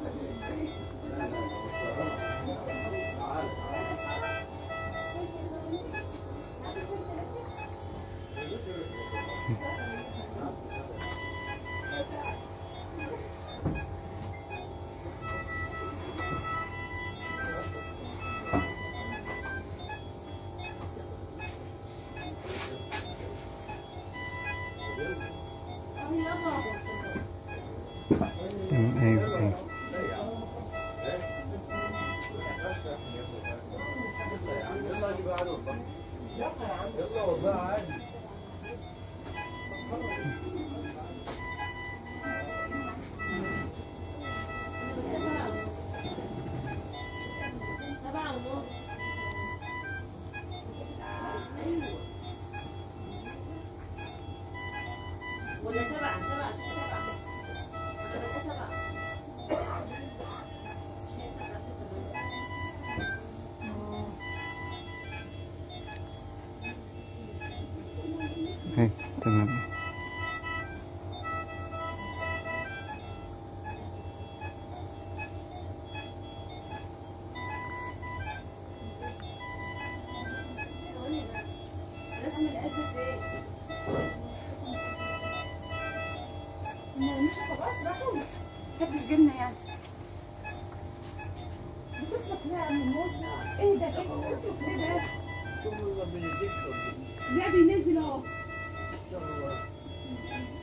مم، ايوه ايوه سبعة ونص أيوة ولا سبعة سبعة شو سبعة أنا بدأ سبعة ايوه تمام ثواني بس رسم القلب فين؟ مش خلاص راحوا محدش جبنا يعني بتطلق ليه يا عم موسى ايه ده ايه بتطلق ليه بس لا بينزل اهو